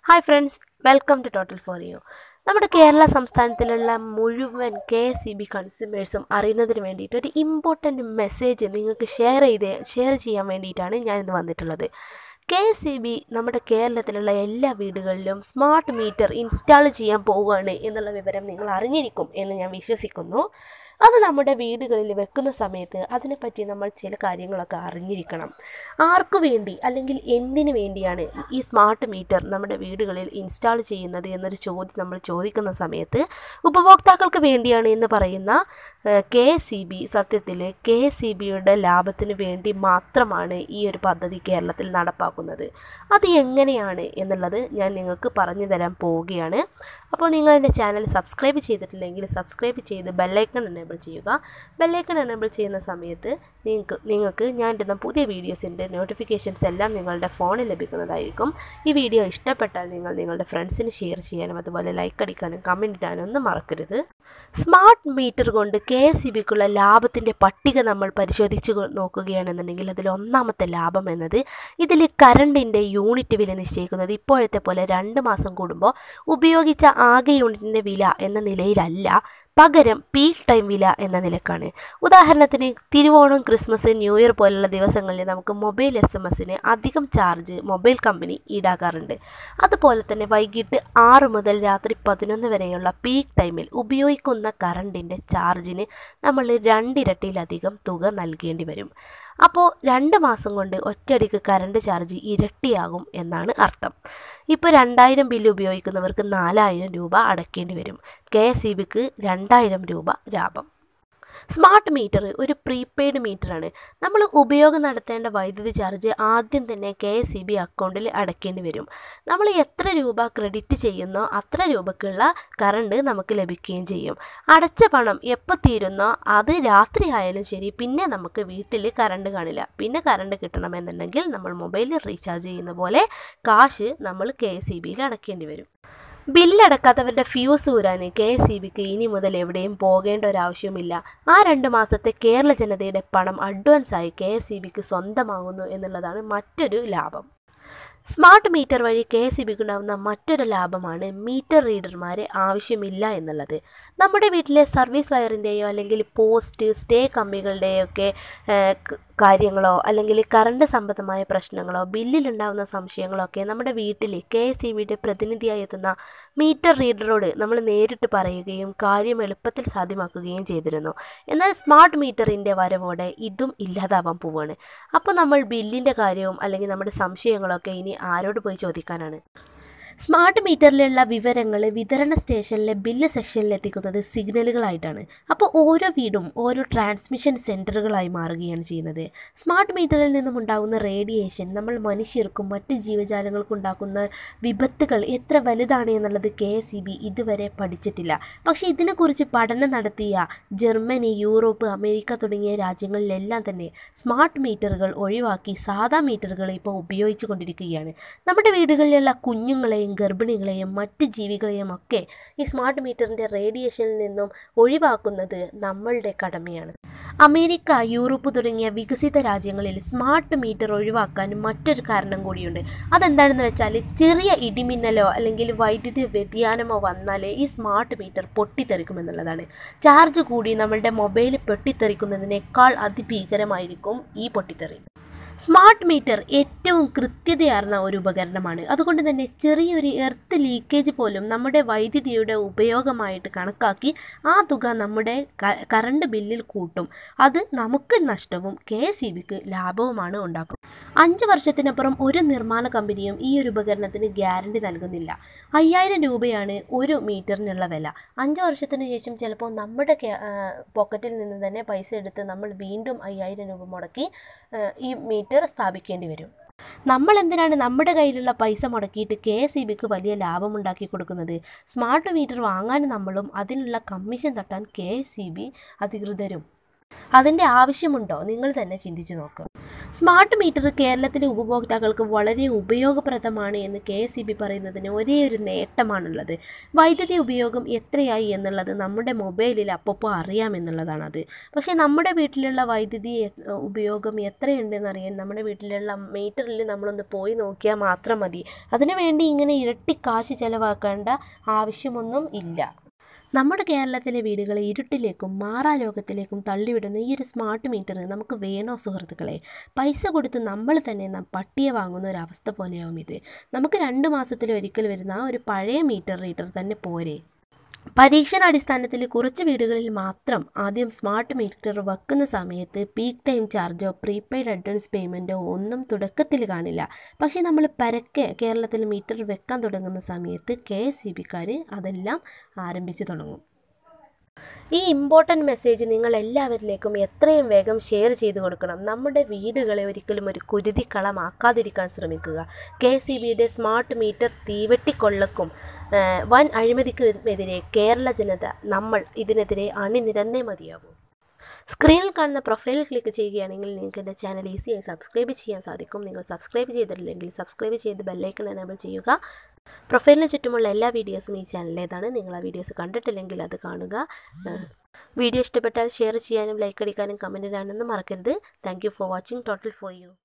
hi friends welcome to Total For You നമ്മുടെ കേരള സംസ്ഥാനത്തിലുള്ള മുഴുവൻ കെ എസ് ഇ ബി കൺസ്യൂമേഴ്സും അറിയുന്നതിന് വേണ്ടിയിട്ട് ഒരു ഇമ്പോർട്ടൻ്റ് മെസ്സേജ് നിങ്ങൾക്ക് ഷെയർ ചെയ്ത് ഷെയർ ചെയ്യാൻ വേണ്ടിയിട്ടാണ് ഞാനിന്ന് വന്നിട്ടുള്ളത് കെ എസ് ഇ ബി നമ്മുടെ കേരളത്തിലുള്ള എല്ലാ വീടുകളിലും സ്മാർട്ട് മീറ്റർ ഇൻസ്റ്റാൾ ചെയ്യാൻ പോവുകയാണ് എന്നുള്ള വിവരം നിങ്ങൾ അറിഞ്ഞിരിക്കും എന്ന് ഞാൻ വിശ്വസിക്കുന്നു അത് നമ്മുടെ വീടുകളിൽ വെക്കുന്ന സമയത്ത് അതിനെപ്പറ്റി നമ്മൾ ചില കാര്യങ്ങളൊക്കെ അറിഞ്ഞിരിക്കണം ആർക്കു വേണ്ടി അല്ലെങ്കിൽ എന്തിനു വേണ്ടിയാണ് ഈ സ്മാർട്ട് മീറ്റർ നമ്മുടെ വീടുകളിൽ ഇൻസ്റ്റാൾ ചെയ്യുന്നത് എന്നൊരു ചോദ്യം നമ്മൾ ചോദിക്കുന്ന സമയത്ത് ഉപഭോക്താക്കൾക്ക് വേണ്ടിയാണ് എന്ന് പറയുന്ന കെ സി ബി സത്യത്തിൽ കെ സി ബിയുടെ ലാഭത്തിന് വേണ്ടി മാത്രമാണ് ഈ ഒരു പദ്ധതി കേരളത്തിൽ നടപ്പാക്കുന്നത് അത് എങ്ങനെയാണ് എന്നുള്ളത് ഞാൻ നിങ്ങൾക്ക് പറഞ്ഞു തരാൻ പോവുകയാണ് അപ്പോൾ നിങ്ങൾ എൻ്റെ ചാനൽ സബ്സ്ക്രൈബ് ചെയ്തിട്ടില്ലെങ്കിൽ സബ്സ്ക്രൈബ് ചെയ്ത് ബെല്ലൈക്കൺ എനേബിൾ ചെയ്യുക ബെല്ലൈക്കൺ എനേബിൾ ചെയ്യുന്ന സമയത്ത് നിങ്ങൾക്ക് നിങ്ങൾക്ക് ഞാൻ ഇടുന്ന പുതിയ വീഡിയോസിൻ്റെ നോട്ടിഫിക്കേഷൻസ് എല്ലാം നിങ്ങളുടെ ഫോണിൽ ലഭിക്കുന്നതായിരിക്കും ഈ വീഡിയോ ഇഷ്ടപ്പെട്ടാൽ നിങ്ങൾ നിങ്ങളുടെ ഫ്രണ്ട്സിന് ഷെയർ ചെയ്യാനും അതുപോലെ ലൈക്ക് അടിക്കാനും കമൻറ്റ് ഇടാനും ഒന്നും മറക്കരുത് സ്മാർട്ട് മീറ്റർ കൊണ്ട് കെ എസ് ഇ ബിക്കുള്ള ലാഭത്തിൻ്റെ പട്ടിക നമ്മൾ പരിശോധിച്ച് നോക്കുകയാണെന്നുണ്ടെങ്കിൽ അതിൽ ഒന്നാമത്തെ ലാഭം എന്നത് ഇതിൽ കറണ്ടിൻ്റെ യൂണിറ്റ് വില നിശ്ചയിക്കുന്നത് ഇപ്പോഴത്തെ പോലെ രണ്ട് മാസം കൂടുമ്പോൾ ഉപയോഗിച്ച ആകെ യൂണിറ്റിൻ്റെ വില എന്ന നിലയിലല്ല പകരം പീക്ക് ടൈം വില എന്ന നിലക്കാണ് ഉദാഹരണത്തിന് തിരുവോണം ക്രിസ്മസ് ന്യൂ ഇയർ പോലുള്ള ദിവസങ്ങളിൽ നമുക്ക് മൊബൈൽ എസ് എം എസിന് അധികം ചാർജ് മൊബൈൽ കമ്പനി ഈടാക്കാറുണ്ട് അതുപോലെ തന്നെ വൈകിട്ട് ആറ് മുതൽ രാത്രി പതിനൊന്ന് വരെയുള്ള പീക്ക് ടൈമിൽ ഉപയോഗിക്കുന്ന കറണ്ടിൻ്റെ ചാർജിന് നമ്മൾ രണ്ടിരട്ടിയിലധികം തുക നൽകേണ്ടി വരും അപ്പോൾ രണ്ട് മാസം കൊണ്ട് ഒറ്റയടിക്ക് കറണ്ട് ചാർജ് ഇരട്ടിയാകും എന്നാണ് അർത്ഥം ഇപ്പോൾ രണ്ടായിരം ബില്ല് ഉപയോഗിക്കുന്നവർക്ക് നാലായിരം രൂപ അടയ്ക്കേണ്ടി വരും കെ എസ് ഇ ബിക്ക് രണ്ടായിരം രൂപ ലാഭം സ്മാർട്ട് മീറ്റർ ഒരു പ്രീപെയ്ഡ് മീറ്ററാണ് നമ്മൾ ഉപയോഗം നടത്തേണ്ട വൈദ്യുതി ചാർജ് ആദ്യം തന്നെ കെ എസ് ഇ ബി അക്കൗണ്ടിൽ അടയ്ക്കേണ്ടി വരും നമ്മൾ എത്ര രൂപ ക്രെഡിറ്റ് ചെയ്യുന്നോ അത്ര രൂപക്കുള്ള കറണ്ട് നമുക്ക് ലഭിക്കുകയും ചെയ്യും അടച്ച പണം എപ്പോൾ തീരുന്നോ അത് രാത്രി ആയാലും ശരി പിന്നെ നമുക്ക് വീട്ടിൽ കറണ്ട് കാണില്ല പിന്നെ കറണ്ട് കിട്ടണമെന്നുണ്ടെങ്കിൽ നമ്മൾ മൊബൈലിൽ റീചാർജ് ചെയ്യുന്ന പോലെ കാശ് നമ്മൾ കെ എസ് ഇ ബിയിൽ അടയ്ക്കേണ്ടി വരും ബില്ലടക്കാത്തവരുടെ ഫ്യൂസ് ഊരാൻ കെ എസ് ഇ ബിക്ക് ഇനി മുതൽ എവിടെയും പോകേണ്ട ഒരാവശ്യവുമില്ല ആ രണ്ട് മാസത്തെ കേരള ജനതയുടെ പണം അഡ്വാൻസായി കെ എസ് ഇ ബിക്ക് സ്വന്തമാകുന്നു എന്നുള്ളതാണ് മറ്റൊരു ലാഭം സ്മാർട്ട് മീറ്റർ വഴി കെ എസ് ഇ ബിക്ക് ഉണ്ടാകുന്ന മറ്റൊരു ലാഭമാണ് മീറ്റർ റീഡർമാരെ ആവശ്യമില്ല എന്നുള്ളത് നമ്മുടെ വീട്ടിലെ സർവീസ് വയറിൻ്റെയോ അല്ലെങ്കിൽ പോസ്റ്റ് സ്റ്റേ കമ്പികളുടെയോ ഒക്കെ കാര്യങ്ങളോ അല്ലെങ്കിൽ കറണ്ട് സംബന്ധമായ പ്രശ്നങ്ങളോ ബില്ലിലുണ്ടാകുന്ന സംശയങ്ങളോ ഒക്കെ നമ്മുടെ വീട്ടിൽ കെ എസ് ഇ ബിയുടെ പ്രതിനിധിയായി എത്തുന്ന മീറ്റർ റീഡറോട് നമ്മൾ നേരിട്ട് പറയുകയും കാര്യം എളുപ്പത്തിൽ സാധ്യമാക്കുകയും ചെയ്തിരുന്നു എന്നാൽ സ്മാർട്ട് മീറ്ററിൻ്റെ വരവോടെ ഇതും ഇല്ലാതാവാൻ പോവുകയാണ് അപ്പോൾ നമ്മൾ ബില്ലിൻ്റെ കാര്യവും അല്ലെങ്കിൽ നമ്മുടെ സംശയങ്ങളൊക്കെ ഇനി ആരോട് പോയി ചോദിക്കാനാണ് സ്മാർട്ട് മീറ്ററിലുള്ള വിവരങ്ങൾ വിതരണ സ്റ്റേഷനിലെ ബില്ല് സെക്ഷനിൽ എത്തിക്കുന്നത് സിഗ്നലുകളായിട്ടാണ് അപ്പോൾ ഓരോ വീടും ഓരോ ട്രാൻസ്മിഷൻ സെൻറ്ററുകളായി മാറുകയാണ് ചെയ്യുന്നത് സ്മാർട്ട് മീറ്ററിൽ നിന്നും ഉണ്ടാകുന്ന റേഡിയേഷൻ നമ്മൾ മനുഷ്യർക്കും മറ്റ് ജീവജാലങ്ങൾക്കും ഉണ്ടാക്കുന്ന വിപത്തുകൾ എത്ര വലുതാണ് എന്നുള്ളത് കെ എസ് ഇ ബി ഇതുവരെ പഠിച്ചിട്ടില്ല പക്ഷേ ഇതിനെക്കുറിച്ച് പഠനം നടത്തിയ ജർമ്മനി യൂറോപ്പ് അമേരിക്ക തുടങ്ങിയ രാജ്യങ്ങളിലെല്ലാം തന്നെ സ്മാർട്ട് മീറ്ററുകൾ ഒഴിവാക്കി സാധാ മീറ്ററുകൾ ഇപ്പോൾ ഉപയോഗിച്ചു കൊണ്ടിരിക്കുകയാണ് നമ്മുടെ വീടുകളിലുള്ള കുഞ്ഞുങ്ങളെയും ഗർഭിണികളെയും മറ്റ് ജീവികളെയും ഒക്കെ ഈ സ്മാർട്ട് മീറ്ററിൻ്റെ റേഡിയേഷനിൽ നിന്നും ഒഴിവാക്കുന്നത് നമ്മളുടെ കടമയാണ് അമേരിക്ക യൂറോപ്പ് തുടങ്ങിയ വികസിത രാജ്യങ്ങളിൽ സ്മാർട്ട് മീറ്റർ ഒഴിവാക്കാൻ മറ്റൊരു കാരണം കൂടിയുണ്ട് അതെന്താണെന്ന് വെച്ചാൽ ചെറിയ ഇടിമിന്നലോ അല്ലെങ്കിൽ വൈദ്യുതി വ്യതിയാനമോ വന്നാൽ ഈ സ്മാർട്ട് മീറ്റർ പൊട്ടിത്തെറിക്കുമെന്നുള്ളതാണ് ചാർജ് കൂടി നമ്മളുടെ മൊബൈൽ പൊട്ടിത്തെറിക്കുന്നതിനേക്കാൾ അതിഭീകരമായിരിക്കും ഈ പൊട്ടിത്തെറി സ്മാർട്ട് മീറ്റർ ഏറ്റവും കൃത്യതയാർന്ന ഒരു ഉപകരണമാണ് അതുകൊണ്ട് തന്നെ ചെറിയൊരു എർത്ത് ലീക്കേജ് പോലും നമ്മുടെ വൈദ്യുതിയുടെ ഉപയോഗമായിട്ട് കണക്കാക്കി ആ തുക നമ്മുടെ കറണ്ട് ബില്ലിൽ കൂട്ടും അത് നമുക്ക് നഷ്ടവും കെ എസ് ഇ ബിക്ക് ലാഭവുമാണ് ഉണ്ടാക്കും അഞ്ച് വർഷത്തിനപ്പുറം ഒരു നിർമ്മാണ കമ്പനിയും ഈ ഒരു ഉപകരണത്തിന് ഗ്യാരണ്ടി നൽകുന്നില്ല അയ്യായിരം രൂപയാണ് ഒരു മീറ്ററിനുള്ള വില അഞ്ച് വർഷത്തിന് ശേഷം ചിലപ്പോൾ നമ്മുടെ പോക്കറ്റിൽ നിന്ന് തന്നെ പൈസ എടുത്ത് നമ്മൾ വീണ്ടും അയ്യായിരം രൂപ മുടക്കി ഈ മീറ്റർ സ്ഥാപിക്കേണ്ടി വരും നമ്മൾ എന്തിനാണ് നമ്മുടെ കയ്യിലുള്ള പൈസ മുടക്കിയിട്ട് കെ എസ് ഇ ബിക്ക് വലിയ ലാഭമുണ്ടാക്കി കൊടുക്കുന്നത് സ്മാർട്ട് മീറ്റർ വാങ്ങാൻ നമ്മളും അതിനുള്ള കമ്മീഷൻ തട്ടാൻ കെ എസ് ഇ ബി അധികൃതരും അതിൻ്റെ ആവശ്യമുണ്ടോ നിങ്ങൾ തന്നെ ചിന്തിച്ചു നോക്കുക സ്മാർട്ട് മീറ്റർ കേരളത്തിലെ ഉപഭോക്താക്കൾക്ക് വളരെ ഉപയോഗപ്രദമാണ് എന്ന് കെ എസ് ഇ ബി പറയുന്നതിന് ഒരേ ഒരു നേട്ടമാണുള്ളത് വൈദ്യുതി ഉപയോഗം എത്രയായി എന്നുള്ളത് നമ്മുടെ മൊബൈലിൽ അപ്പപ്പോൾ അറിയാമെന്നുള്ളതാണത് പക്ഷേ നമ്മുടെ വീട്ടിലുള്ള വൈദ്യുതി എ- ഉപയോഗം എത്രയുണ്ടെന്ന് അറിയാൻ നമ്മുടെ വീട്ടിലുള്ള മീറ്ററിൽ നമ്മളൊന്ന് പോയി നോക്കിയാൽ മാത്രം മതി അതിനുവേണ്ടി ഇങ്ങനെ ഇരട്ടി കാശ് ചിലവാക്കേണ്ട ആവശ്യമൊന്നും ഇല്ല നമ്മുടെ കേരളത്തിലെ വീടുകളെ ഇരുട്ടിലേക്കും മാറാലോകത്തിലേക്കും തള്ളിവിടുന്ന ഈ ഒരു സ്മാർട്ട് മീറ്റർ നമുക്ക് വേണോ സുഹൃത്തുക്കളെ പൈസ കൊടുത്ത് നമ്മൾ തന്നെ ന- പട്ടിയെ വാങ്ങുന്ന ഒരു അവസ്ഥ പോലെയാവും ഇത് നമുക്ക് രണ്ട് മാസത്തിൽ ഒരിക്കൽ വരുന്ന ആ ഒരു പഴയ മീറ്റർ റീഡർ തന്നെ പോരെ പരീക്ഷണാടിസ്ഥാനത്തിൽ കുറച്ച് വീടുകളിൽ മാത്രം ആദ്യം സ്മാർട്ട് മീറ്റർ വെക്കുന്ന സമയത്ത് പീക്ക് ടൈം ചാർജോ പ്രീപെയ്ഡ് അഡ്വാൻസ് പേയ്മെൻറ്റോ ഒന്നും തുടക്കത്തിൽ കാണില്ല പക്ഷേ നമ്മൾ പരക്കെ കേരളത്തിൽ മീറ്റർ വെക്കാൻ തുടങ്ങുന്ന സമയത്ത് കെ എസ് ഇ ബിക്കാർ അതെല്ലാം ആരംഭിച്ചു തുടങ്ങും ഈ ഇമ്പോർട്ടൻറ്റ് മെസ്സേജ് നിങ്ങൾ എല്ലാവരിലേക്കും എത്രയും വേഗം ഷെയർ ചെയ്ത് കൊടുക്കണം നമ്മുടെ വീടുകളെ ഒരിക്കലും ഒരു കുരുതിക്കളമാക്കാതിരിക്കാൻ ശ്രമിക്കുക കെ സി ബിയുടെ സ്മാർട്ട് മീറ്റർ തീവെട്ടിക്കൊള്ളക്കും ആ, വൻ അഴിമതിക്കുമെതിരെ കേരള ജനത നമ്മൾ ഇതിനെതിരെ അണിനിരന്നേ മതിയാവൂ സ്ക്രീനിൽ കാണുന്ന പ്രൊഫൈൽ ക്ലിക്ക് ചെയ്യുകയാണെങ്കിൽ നിങ്ങൾക്ക് എൻ്റെ ചാനൽ ഈസിയായി സബ്സ്ക്രൈബ് ചെയ്യാൻ സാധിക്കും നിങ്ങൾ സബ്സ്ക്രൈബ് ചെയ്തിട്ടില്ലെങ്കിൽ സബ്സ്ക്രൈബ് ചെയ്ത് ബെല്ലൈക്കൺ എനേബിൾ ചെയ്യുക പ്രൊഫൈലിന് ചുറ്റുമുള്ള എല്ലാ വീഡിയോസും ഈ ചാനലിലേതാണ് നിങ്ങൾ ആ വീഡിയോസ് കണ്ടിട്ടില്ലെങ്കിൽ അത് കാണുക ഏഹ് വീഡിയോ ഇഷ്ടപ്പെട്ടാൽ ഷെയർ ചെയ്യാനും ലൈക്ക് അടിക്കാനും കമൻറ്റ് ഇടാനൊന്നും മറക്കരുത് thank you for watching Total For U